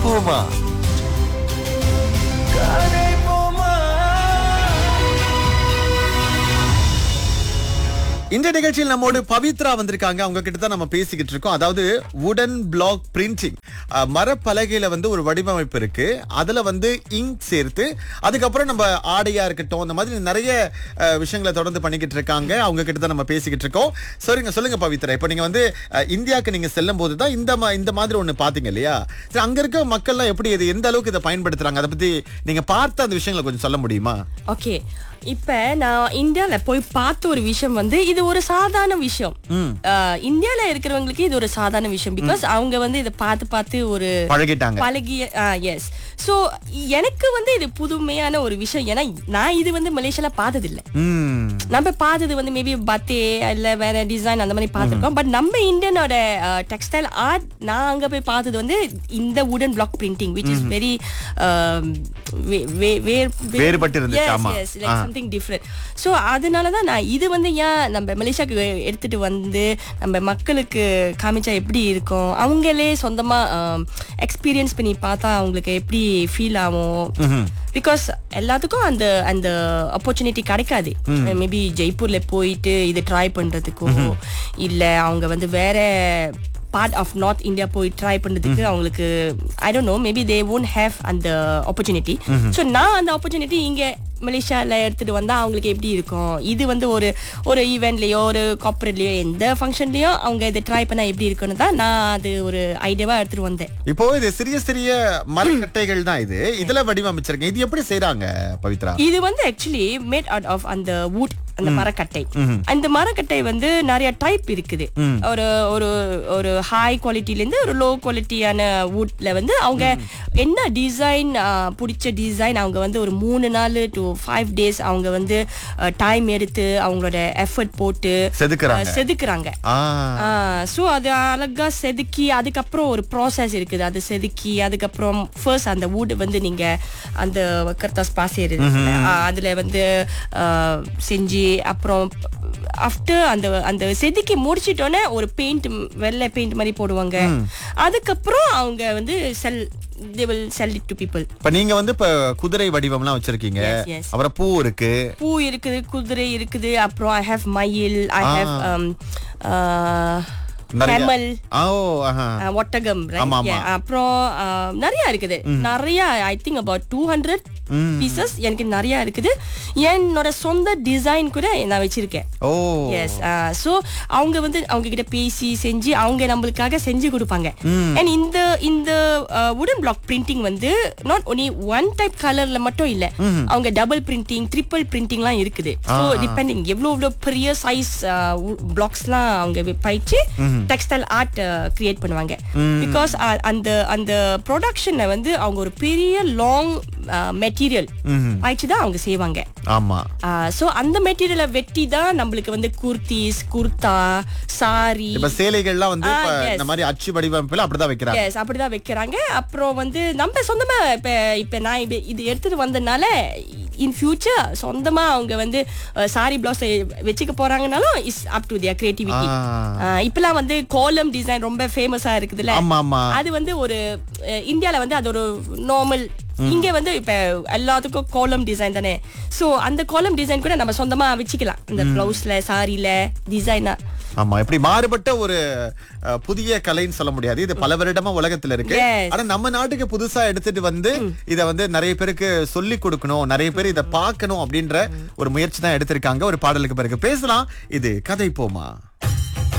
போமா இந்த நிகழ்ச்சியில் நம்மோடு பவித்ரா வந்திருக்காங்க அவங்க கிட்ட தான் நம்ம பேசிக்கிட்டு இருக்கோம் அதாவது வுடன் பிளாக் பிரிண்டிங் மரப்பலகையில வந்து ஒரு வடிவமைப்பு இருக்கு அதுல வந்து இங்க் சேர்த்து அதுக்கப்புறம் நம்ம ஆடையா இருக்கட்டும் அந்த மாதிரி நிறைய அஹ், விஷயங்களை தொடர்ந்து பண்ணிக்கிட்டு இருக்காங்க அவங்க கிட்ட தான் நம்ம பேசிக்கிட்டு இருக்கோம் சரிங்க சொல்லுங்க பவித்ரா இப்போ நீங்க வந்து அஹ், இந்தியாவுக்கு நீங்க செல்லும் போது தான் இந்த மா- இந்த மாதிரி ஒண்ணு பாத்தீங்க இல்லையா சரி அங்க இருக்க மக்கள்லாம் எப்படி இது எந்த அளவுக்கு இதை பயன்படுத்துறாங்க அதை பத்தி நீங்க பார்த்த அந்த விஷயங்களை கொஞ்சம் சொல்ல முடியுமா ஓகே இப்ப நான் இந்தியால போய் பார்த்த ஒரு விஷயம் வந்து இது ஒரு சாதாரண விஷயம் ஆஹ், இந்தியால இருக்கிறவங்களுக்கு இது ஒரு சாதாரண விஷயம் பிகாஸ் அவங்க வந்து இதை பார்த்து பார்த்து ஒரு பழகிட்டாங்க பழகிய எஸ் சோ எனக்கு வந்து இது புதுமையான ஒரு விஷயம் ஏன்னா நான் இது வந்து மலேசியால பார்த்தது இல்ல ம் நம்ம பார்த்தது வந்து மேபி பத்தே இல்ல வேற டிசைன் அந்த மாதிரி பார்த்துருக்கோம் பட் நம்ம இந்தியனோட டெக்ஸ்டைல் ஆர்ட் நான் அங்க போய் பார்த்தது வந்து இந்த wooden block printing which is very வேறுபட்டு இருந்துச்சு, ஆமா. ஆ. சம்திங் டிஃப்ரெண்ட் ஸோ அதனால தான் நான் இது வந்து ஏன் நம்ம மலேசியாவுக்கு எடுத்துட்டு வந்து நம்ம மக்களுக்கு காமிச்சா எப்படி இருக்கும் அவங்களே சொந்தமா எக்ஸ்பீரியன்ஸ் பண்ணி பார்த்தா அவங்களுக்கு எப்படி ஃபீல் ஆகும் பிகாஸ் எல்லாத்துக்கும் அந்த அந்த ஆப்பர்ச்சுனிட்டி கிடைக்காது மேபி ஜெய்ப்பூர்ல போயிட்டு இது ட்ரை பண்றதுக்கோ இல்ல அவங்க வந்து வேற பார்ட் ஆஃப் நார்த் இந்தியா போய் ட்ரை பண்றதுக்கு அவங்களுக்கு I don't know maybe they won't have அந்த ஆப்பர்ச்சுனிட்டி ஸோ நான் அந்த ஆப்பர்ச்சுனிட்டி இங்க மலேசியால எடுத்துட்டு வந்தா அவங்களுக்கு எப்படி இருக்கும் இது வந்து ஒரு ஒரு ஈவெண்ட்லயோ ஒரு கார்பரேட்லயோ எந்த ஃபங்க்ஷன்லயோ அவங்க இதை ட்ரை பண்ணா எப்படி இருக்குன்னு தான் நான் அது ஒரு ஐடியாவா எடுத்துட்டு வந்தேன் இப்போ இது சிறிய சிறிய மரக்கட்டைகள் தான் இது இதுல வடிவமைச்சிருக்கேன் இது எப்படி செய்றாங்க பவித்ரா இது வந்து ஆக்சுவலி மேட் அவுட் ஆஃப் அந்த வுட் அந்த மரக்கட்டை அந்த மரக்கட்டை வந்து நிறைய டைப் இருக்குது ஒரு ஒரு ஒரு ஹை குவாலிட்டில இருந்து ஒரு லோ குவாலிட்டியான வுட்ல வந்து அவங்க என்ன டிசைன் பிடிச்ச டிசைன் அவங்க வந்து ஒரு மூணு நாள் டு ஃபைவ் டேஸ் அவங்க வந்து டைம் எடுத்து அவங்களோட எஃபர்ட் போட்டு செதுக்குறாங்க அஹ், செதுக்குறாங்க ஆ ஸோ அது அழகா செதுக்கி அதுக்கப்புறம் ஒரு ப்ராசஸ் இருக்குது அது செதுக்கி அதுக்கப்புறம் ஃபர்ஸ்ட் அந்த wood வந்து நீங்க அந்த கர்த்தாஸ் பாசேர் அதுல வந்து ஆஹ், செஞ்சு அப்புறம் ஆஃப்டர் அந்த அந்த செதுக்கி முடிச்சிட்டோன்னே ஒரு பெயிண்ட் வெள்ளை பெயிண்ட் மாதிரி போடுவாங்க அதுக்கப்புறம் அவங்க வந்து செல் they will sell it to people இப்ப நீங்க வந்து இப்ப குதிரை வடிவம்லாம் வச்சிருக்கீங்க Yes, yes. அப்புறம் பூ இருக்கு பூ இருக்குது குதிரை இருக்குது அப்புறம் ஐ ஹேவ் மயில் ஐ ஹேவ் நிறைய கேமல் ஆ, ஓ ஆஹா. அஹ் ஒட்டகம் right? ஆமா, ஆமா. Yeah, அப்புறம் அஹ், நிறைய இருக்குது நிறைய I think about two hundred pieces எனக்கு நிறைய இருக்குது என்னோட சொந்த டிசைன் கூட நான் வச்சிருக்கேன் ஓ எஸ் ஸோ அவங்க வந்து அவங்க கிட்ட பேசி செஞ்சு அவங்க நம்மளுக்காக செஞ்சு கொடுப்பாங்க அண்ட் இந்த இந்த வுடன் பிளாக் பிரிண்டிங் வந்து நாட் ஒன்லி ஒன் டைப் கலர்ல மட்டும் இல்ல அவங்க டபுள் பிரிண்டிங் ட்ரிபிள் பிரிண்டிங்லாம் இருக்குது ஸோ டிபெண்டிங் எவ்வளோ எவ்வளோ பெரிய சைஸ் பிளாக்ஸ்லாம் அவங்க பயிற்சி டெக்ஸ்டைல் ஆர்ட் கிரியேட் பண்ணுவாங்க பிகாஸ் அந்த அந்த ப்ரொடக்ஷனை வந்து அவங்க ஒரு பெரிய லாங் மெட்டீரியல் பயிற்சி தான் அவங்க செய்வாங்க ஆமா சோ அந்த மெட்டீரியலை வெட்டி தான் நம்மளுக்கு வந்து குர்த்திஸ் குர்தா சாரி இப்ப சேலைகள்லாம் வந்து ஆ, இப்ப yes. இந்த மாதிரி அச்சு வடிவமைப்புல அப்படிதான் வைக்கிறாங்க எஸ் அப்படிதான் வைக்கிறாங்க அப்புறம் வந்து நம்ம சொந்தமா இப்ப இப்ப நான் இது இது எடுத்துட்டு வந்தனால இன் ஃபியூச்சர் சொந்தமா அவங்க வந்து சாரி பிளவுஸ் வச்சுக்க போறாங்கனாலும் is up to their creativity ah. இப்பெல்லாம் வந்து கோலம் டிசைன் ரொம்ப ஃபேமஸா இருக்குதுல்ல ஆமா ஆமா அது வந்து ஒரு அஹ், இந்தியால வந்து அது ஒரு நார்மல் இங்க வந்து இப்ப எல்லாத்துக்கும் கோலம் டிசைன் தானே சோ அந்த கோலம் டிசைன் கூட நம்ம சொந்தமா வச்சுக்கலாம் இந்த பிளவுஸ்ல சாரில டிசைனா ஆமா இப்படி மாறுபட்ட ஒரு அஹ், புதிய கலைன்னு சொல்ல முடியாது இது பல வருடமா உலகத்துல இருக்கு Yes. ஆனா நம்ம நாட்டுக்கு புதுசா எடுத்துட்டு வந்து இத வந்து நிறைய பேருக்கு சொல்லி கொடுக்கணும் நிறைய பேர் இத பார்க்கணும் அப்படின்ற ஒரு முயற்சி தான் எடுத்திருக்காங்க ஒரு பாடலுக்கு பிறகு பேசலாம் இது கதை போமா